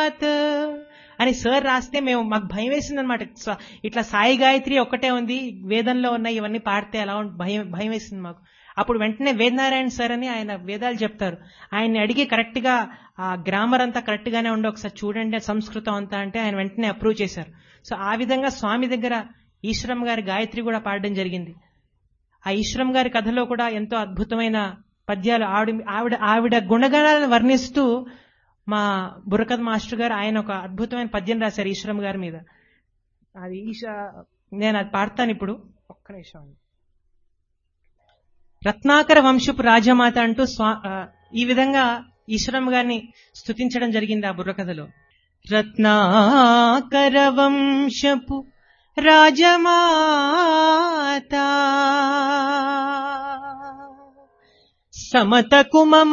సాక్షాత్ అని సార్ రాస్తే మేము మాకు భయం వేసింది అనమాట ఇట్లా సాయి గాయత్రి ఒక్కటే ఉంది వేదంలో ఉన్న ఇవన్నీ పాడితే ఎలా ఉం- భయం భయం వేసింది మాకు అప్పుడు వెంటనే వేదనారాయణ సార్ అని ఆయన వేదాలు చెప్తారు ఆయన్ని అడిగి కరెక్ట్ గా ఆ గ్రామర్ అంతా కరెక్ట్ గానే ఉండి ఒకసారి చూడండి సంస్కృతం అంతా అంటే ఆయన వెంటనే అప్రూవ్ చేశారు సో ఆ విధంగా స్వామి దగ్గర ఈశ్వరం గారి గాయత్రి కూడా పాడడం జరిగింది ఆ ఈశ్వరం గారి కథలో కూడా ఎంతో అద్భుతమైన పద్యాలు ఆవిడ ఆవిడ ఆవిడ గుణగణాలను వర్ణిస్తూ మా బుర్రకథ మాస్టర్ గారు ఆయన ఒక అద్భుతమైన పద్యం రాశారు ఈశ్వరం గారి మీద అది ఈశ నేను అది పాడతాను ఇప్పుడు ఒక్క నిమిషం అండి. రత్నాకర వంశపు రాజమాత అంటూ స్వా ఆ, ఈ విధంగా ఈశ్వరం గారిని స్తుతించడం జరిగింది ఆ బుర్రకథలో రత్నాకర వంశపు రాజమాత సమతకుమ